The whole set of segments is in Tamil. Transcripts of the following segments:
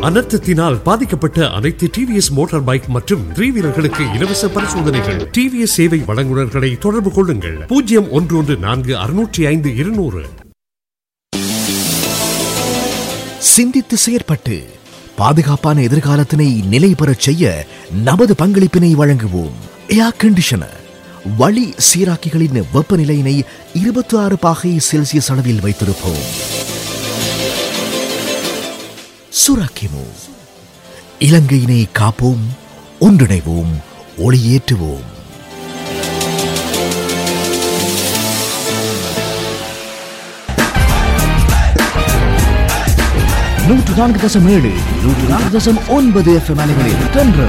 அனர்த்தத்தினால் பாதிக்கப்பட்ட அனைத்து டிவிஎஸ் மோட்டார் பைக் மற்றும் த்ரீ வீலர்களுக்கு இலவச பரிசோதனைகள் டிவிஎஸ் சேவை வழங்குநர்களை தொடர்பு கொள்ளுங்கள் பூஜ்ஜியம் ஒன்று ஒன்று நான்கு அறுநூற்றி ஐந்து இருநூறு சிந்தித்து செயற்பட்டு பாதுகாப்பான எதிர்காலத்தினை நிலை பெறச் செய்ய நமது பங்களிப்பினை வழங்குவோம் ஏர் கண்டிஷனர் வழி சீராக்கிகளின் வெப்பநிலையினை இருபத்தி ஆறு பாகை செல்சியஸ் அளவில் வைத்திருப்போம் சுராக்கிமோ இலங்கையினை காப்போம் ஒன்றிணைவோம் ஒளியேற்றுவோம் நூற்று நான்கு தசம் ஏழு நூற்று நான்கு தசம் ஒன்பது எஃப்எம் அலைகளில் தென்றல்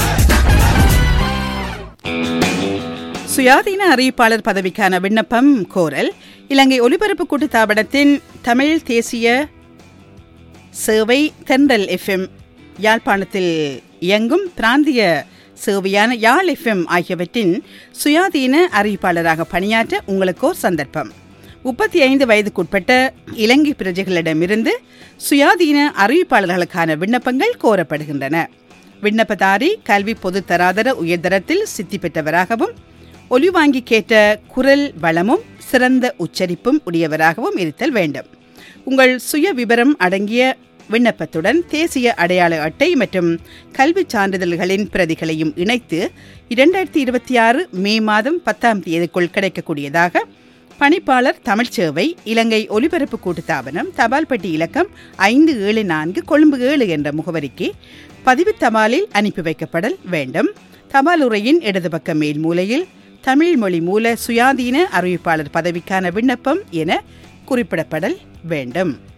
சுயாதீன அறிவிப்பாளர் பதவிக்கான விண்ணப்பம் கோரல் இலங்கை ஒலிபரப்பு கூட்டுத்தாபனத்தின் தமிழ் தேசிய சேவை தென்றல் எஃப்எம் யாழ்ப்பாணத்தில் இயங்கும் பிராந்திய சேவையான யாழ் எஃப்எம் ஆகியவற்றின் சுயாதீன அறிவிப்பாளராக பணியாற்ற உங்களுக்கோர் சந்தர்ப்பம் முப்பத்தி ஐந்து வயதுக்குட்பட்ட இலங்கை பிரஜைகளிடமிருந்து சுயாதீன அறிவிப்பாளர்களுக்கான விண்ணப்பங்கள் கோரப்படுகின்றன விண்ணப்பதாரி கல்வி பொதுத் தராதர உயர்தரத்தில் சித்தி பெற்றவராகவும் ஒலிவாங்கி கேட்ட குரல் வளமும் சிறந்த உச்சரிப்பும் உடையவராகவும் இருத்தல் வேண்டும் உங்கள் சுய விவரம் அடங்கிய விண்ணப்பத்துடன் தேசிய அடையாள அட்டை மற்றும் கல்விச் சான்றிதழ்களின் பிரதிகளையும் இணைத்து இரண்டாயிரத்தி இருபத்தி ஆறு மே மாதம் பத்தாம் தேதிக்குள் கிடைக்கக்கூடியதாக பணிப்பாளர் தமிழ்ச்சேவை இலங்கை ஒலிபரப்பு கூட்டுத்தாபனம் தபால் பெட்டி இலக்கம் ஐந்து ஏழு நான்கு கொழும்பு ஏழு என்ற முகவரிக்கு பதிவு தபாலில் அனுப்பி வைக்கப்படல் வேண்டும் தபால் உரையின் இடது பக்க மேல் மூலையில் தமிழ் மொழி மூல சுயாதீன அறிவிப்பாளர் பதவிக்கான விண்ணப்பம் என குறிப்பிடப்படல் வேண்டும்